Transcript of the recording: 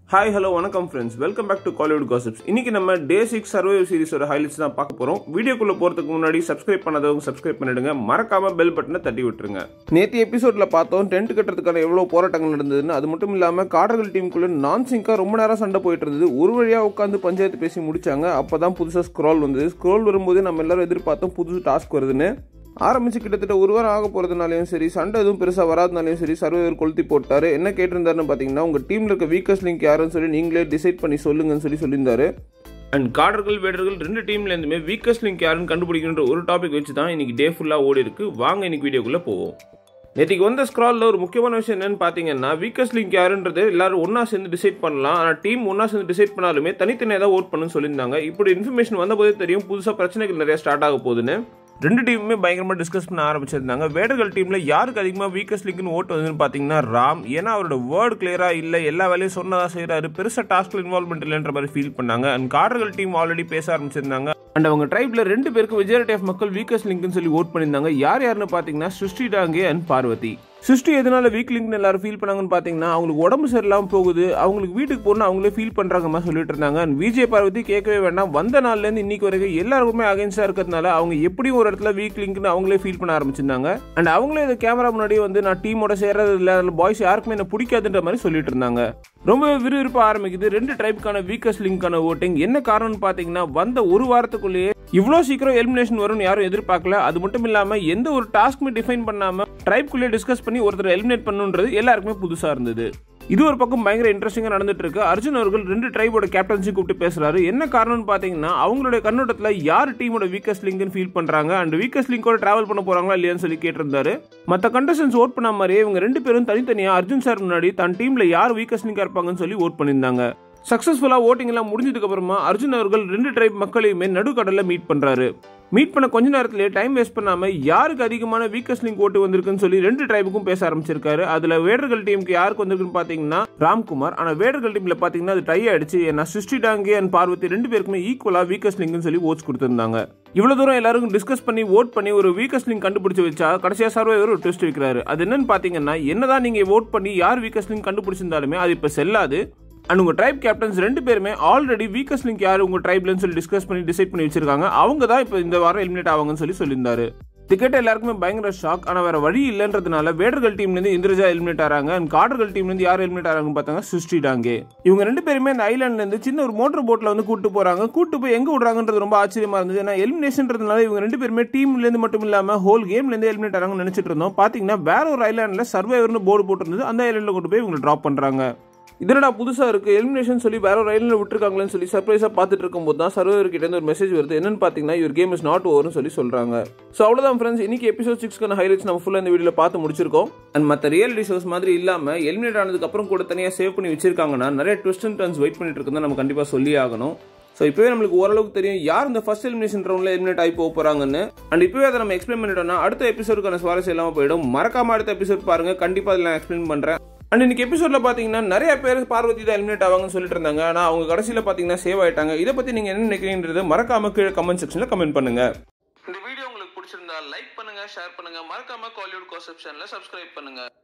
hi hello வணக்கம் friends welcome back to Kollywood gossips இன்னைக்கு நம்ம டே சிக்ஸ் சர்வைவ் சீரிஸோட ஹைலைட்ஸ் தான் பார்க்க போறோம் வீடியோக்குள்ள போறதுக்கு முன்னாடி சப்ஸ்கிரைப் பண்ணாதவங்க சப்ஸ்கிரைப் பண்ணிடுங்க மறக்காம பெல் பட்டனை தட்டி விட்டுருங்க நேற்று எபிசோட்ல பார்த்தோம் டென்ட் கட்டுறதுக்கான எவ்வளவு போராட்டங்கள் நடந்ததுன்னு அது மட்டும் இல்லாம காடர்கள் டீமுக்குள்ள நான் சிங்கா ரொம்ப நேரம் சண்டை போயிட்டு இருந்தது ஒரு வழியா உட்காந்து பஞ்சாயத்து பேசி முடிச்சாங்க அப்பதான் புதுசா ஸ்க்ரோல் வந்தது ஸ்க்ரோல் வரும்போது நம்ம எல்லாரும் எதிர்பார்த்தோம் புதுசு டாஸ்க் வருதுன்னு ஆரம்பிச்சு கிட்டத்தட்ட ஒரு வாரம் ஆக போறதுனாலையும் சரி சண்டை எதுவும் பெருசா வராதனாலையும் சரி சர்வைவர் கொளுத்தி போட்டாரு என்ன கேட்டிருந்தாருன்னு பாத்தீங்கன்னா உங்க டீம்ல இருக்க வீக்கஸ்ட் லிங்க் யாருன்னு சொல்லி நீங்களே டிசைட் பண்ணி சொல்லுங்கன்னு சொல்லி சொல்லியிருந்தாரு அண்ட் காடர்கள் வேடர்கள் ரெண்டு டீம்ல இருந்துமே வீக்கஸ்ட் லிங்க் யாருன்னு கண்டுபிடிக்கின்ற ஒரு டாபிக் வச்சு தான் இன்னைக்கு டே ஃபுல்லா ஓடி இருக்கு வாங்க இன்னைக்கு வீடியோக்குள்ள போவோம் நேற்றுக்கு வந்த ஸ்க்ராலில் ஒரு முக்கியமான விஷயம் என்னன்னு பார்த்தீங்கன்னா வீக்கஸ்ட் லிங்க் யாருன்றது எல்லாரும் ஒன்றா சேர்ந்து டிசைட் பண்ணலாம் ஆனால் டீம் ஒன்றா சேர்ந்து டிசைட் பண்ணாலுமே தனித்தனியாக தான் ஓட் பண்ணுன்னு சொல்லியிருந்தாங்க இப்படி இன்ஃபர்மேஷன் வந்தபோதே தெரியும் புதுசாக பிரச்சனைகள் நிறைய ஸ்டார்ட் ஆக போகுதுன்னு ரெண்டு டீமுமே பயங்கரமாக டிஸ்கஸ் பண்ண ஆரம்பிச்சிருந்தாங்க வேடர்கள் டீமில் யாருக்கு அதிகமாக வீக்கஸ்ட் லிங்க்னு ஓட்டு வந்ததுன்னு பார்த்தீங்கன்னா ராம் ஏன்னா அவரோட வேர்டு கிளியராக இல்லை எல்லா வேலையும் சொன்னதாக செய்கிறாரு பெருசாக டாஸ்கில் இன்வால்மெண்ட் இல்லைன்ற மாதிரி ஃபீல் பண்ணாங்க அண்ட் காடர்கள் டீம் ஆல்ரெடி பேச ஆரம்பிச்சிருந்தாங்க அண்ட் அவங்க ட்ரைப்ல ரெண்டு பேருக்கு மெஜாரிட்டி ஆஃப் மக்கள் வீக்கஸ்ட் லிங்க்னு சொல்லி ஓட் பண்ணியிருந்தாங்க யார் யாருன்னு பார்த்தீங்கன்னா சுஷ்டி டாங்கே அண்ட் பார்வதி சிருஷ்டி எதனால வீக் லிங்க்னு எல்லாரும் ஃபீல் பண்ணாங்கன்னு பார்த்தீங்கன்னா அவங்களுக்கு உடம்பு சரியில்லாமல் போகுது அவங்களுக்கு வீட்டுக்கு போகணும் அவங்களே ஃபீல் பண்ணுறாங்க மாதிரி சொல்லிட்டு இருந்தாங்க அண்ட் விஜய் பார்வதி கேட்கவே வேண்டாம் வந்த நாள்லேருந்து இன்னைக்கு வரைக்கும் எல்லாருக்குமே அகைன்ஸ்டாக இருக்கிறதுனால அவங்க எப்படியும் ஒரு இடத்துல வீக் லிங்க்னு அவங்களே ஃபீல் பண்ண ஆரம்பிச்சிருந்தாங்க அண்ட் அவங்களே இந்த கேமரா முன்னாடி வந்து நான் டீமோட சேர்றது இல்லை பாய்ஸ் யாருக்குமே என்ன பிடிக்காதுன்ற மாதிரி சொல்லிட்டு இருந்தாங்க ரொம்ப விறுவிறுப்பாக ஆரம்பிக்குது ரெண்டு ட்ரைப்புக்கான வீக்கஸ்ட் லிங்க்கான ஓட்டிங் என்ன காரணம்னு பார்த்தீங்கன்னா வந்த ஒரு வாரத்துக்குள்ளேயே இவ்வளோ சீக்கிரம் எலிமினேஷன் வரும்னு யாரும் எதிர்பார்க்கல அது மட்டும் இல்லாமல் எந்த ஒரு டாஸ்க்குமே டிஃபைன் பண்ணாமல் ட்ரைப்குள்ளேயே டிஸ்கஸ் பண்ணி ஒருத்தர் எலிமினேட் பண்ணுன்றது எல்லாருக்குமே புதுசாக இருந்தது இது ஒரு பக்கம் பயங்கர இன்ட்ரெஸ்டிங்காக நடந்துட்டு இருக்கு அர்ஜுன் அவர்கள் ரெண்டு ட்ரைபோட கேப்டன்சி கூப்பிட்டு பேசுறாரு என்ன காரணம்னு பார்த்தீங்கன்னா அவங்களுடைய கண்ணோட்டத்தில் யார் டீமோட வீக்கஸ்ட் லிங்க்னு ஃபீல் பண்றாங்க அண்ட் வீக்கஸ்ட் லிங்கோட டிராவல் பண்ண போறாங்களா இல்லையான்னு சொல்லி கேட்டிருந்தாரு மற்ற கண்டஸ்டன்ஸ் ஓட் பண்ண மாதிரியே இவங்க ரெண்டு பேரும் தனித்தனியாக அர்ஜுன் சார் முன்னாடி தன் டீம்ல யார் வீக்கஸ்ட் லிங்கா இருப்பாங்கன்னு சொல்லி ஓட் பண்ணியிருந்தாங்க சக்ஸஸ்ஃபுல்லாக ஓட்டிங் எல்லாம் முடிஞ்சதுக்கு அப்புறமா அர்ஜுன் அவர்கள் ரெண்டு ட்ரைப் மக்களையுமே நடுக்கடலில் மீட் பண்றாரு மீட் பண்ண கொஞ்ச நேரத்திலே டைம் வேஸ்ட் பண்ணாம யாருக்கு அதிகமான வீக்கஸ்ட் லிங்க் ஓட்டு வந்திருக்குன்னு சொல்லி ரெண்டு ட்ரைபுக்கும் பேச ஆரம்பிச்சிருக்காரு அதுல வேடர்கள் டீமுக்கு யாருக்கு வந்திருக்குன்னு பாத்தீங்கன்னா ராம்குமார் ஆனா வேடர்கள் டீம்ல பாத்தீங்கன்னா அது டை ஆயிடுச்சு ஏன்னா சிருஷ்டி டாங்கே அண்ட் பார்வதி ரெண்டு பேருக்குமே ஈக்குவலா வீக்கஸ்ட் லிங்க்னு சொல்லி ஓட்ஸ் கொடுத்திருந்தாங்க இவ்வளவு தூரம் எல்லாருக்கும் டிஸ்கஸ் பண்ணி ஓட் பண்ணி ஒரு வீக்கஸ்ட் லிங்க் கண்டுபிடிச்சு வச்சா கடைசியா சர்வைவர் ஒரு ட்விஸ்ட் வைக்கிறாரு அது என்னன்னு பாத்தீங்கன்னா என்னதான் நீங்க ஓட் பண்ணி யார் வீக்கஸ்ட் லிங்க் கண்டுபிடிச்சிருந்தாலுமே அது இப்ப செல்லாது அண்ட் உங்க ட்ரைப் கேப்டன்ஸ் ரெண்டு பேருமே ஆல்ரெடி வீக்கஸ்ட் லிங்க் யார் உங்க ட்ரைப்லன்னு சொல்லி டிஸ்கஸ் பண்ணி டிசைட் பண்ணி வச்சிருக்காங்க அவங்க தான் இப்போ இந்த வாரம் எலிமினேட் ஆவாங்கன்னு சொல்லி சொல்லியிருந்தாரு டிக்கெட் எல்லாருக்குமே பயங்கர ஷாக் ஆனால் வேற வழி இல்லைன்றதுனால வேடர்கள் டீம்லேருந்து இந்திரஜா எலிமினேட் ஆறாங்க அண்ட் காடர்கள் டீம்லேருந்து யார் எலிமினேட் ஆறாங்கன்னு பார்த்தாங்க சுஷ்டி டாங்கே இவங்க ரெண்டு பேருமே இந்த ஐலாண்ட்லேருந்து சின்ன ஒரு மோட்டர் போட்டில் வந்து கூட்டு போறாங்க கூட்டு போய் எங்கே விடுறாங்கன்றது ரொம்ப ஆச்சரியமா இருந்தது ஏன்னா எலிமினேஷன்றதுனால இவங்க ரெண்டு பேருமே டீம்லேருந்து மட்டும் இல்லாமல் ஹோல் கேம்லேருந்து எலிமினேட் ஆறாங்கன்னு நினைச்சிட்டு இருந்தோம் பார்த்தீங்கன்னா வேற ஒரு ஐலாண்டில் சர்வைவர்னு போர்டு போட்டிருந்தது அந்த ஐலாண்டில் கொண்டு போய் இவங்க ட்ராப் பண்ணுறாங்க இதனடா புதுசா இருக்கு எலிமினேஷன் சொல்லி வேற ஒரு ரயிலில் விட்டுருக்காங்களேன்னு சொல்லி சர்ப்ரைஸா பார்த்துட்டு இருக்கும்போது தான் சர்வர் கிட்ட இருந்து ஒரு மெசேஜ் வருது என்னன்னு பாத்தீங்கன்னா இவர் கேம் இஸ் நாட் ஓவர்னு சொல்லி சொல்றாங்க ஸோ அவ்வளோதான் ஃப்ரெண்ட்ஸ் இன்னைக்கு எபிசோட் சிக்ஸ்க்கான ஹைலைட்ஸ் நம்ம ஃபுல்லாக இந்த வீடியோவில் பார்த்து முடிச்சிருக்கோம் அண்ட் மற்ற ரியாலிட்டி ஷோஸ் மாதிரி இல்லாம எலிமினேட் ஆனதுக்கு அப்புறம் கூட தனியாக சேவ் பண்ணி வச்சிருக்காங்கன்னா நிறைய ட்விஸ்ட் அண்ட் டர்ன்ஸ் வெயிட் பண்ணிட்டு இருக்குன்னு நம்ம கண்டிப்பா சொல்லி ஆகணும் ஸோ இப்போவே நம்மளுக்கு ஓரளவுக்கு தெரியும் யார் இந்த ஃபர்ஸ்ட் எலிமினேஷன் ரவுண்டில் எலிமினேட் ஆகி போக போறாங்கன்னு அண்ட் இப்போவே அதை நம்ம எக்ஸ்பிளைன் பண்ணிட்டோம்னா அடுத்த எபிசோடுக்கான சுவாரஸ்யம் இல்லாமல் போயிடும் மறக்காம அடுத்த எபிசோட் பாருங்க கண்டிப்பாக அதில் நான் எக்ஸ்பிளைன் பண்றேன் அண்ட் இன்னைக்கு எபிசோட்ல பாத்தீங்கன்னா நிறைய பேர் பார்வதி தான் எலிமினேட் ஆவாங்கன்னு சொல்லிட்டு இருந்தாங்க ஆனா அவங்க கடைசியில பாத்தீங்கன்னா சேவ் ஆயிட்டாங்க இதை பத்தி நீங்க என்ன நினைக்கிறீங்கிறது மறக்காம கீழே கமெண்ட் செக்ஷன்ல கமெண்ட் பண்ணுங்க இந்த வீடியோ உங்களுக்கு பிடிச்சிருந்தா லைக் பண்ணுங்க ஷேர் பண்ணுங்க மறக்காம காலிவுட் கான்செப்ஷன்ல சப்ஸ்கிரைப் பண்ணுங்க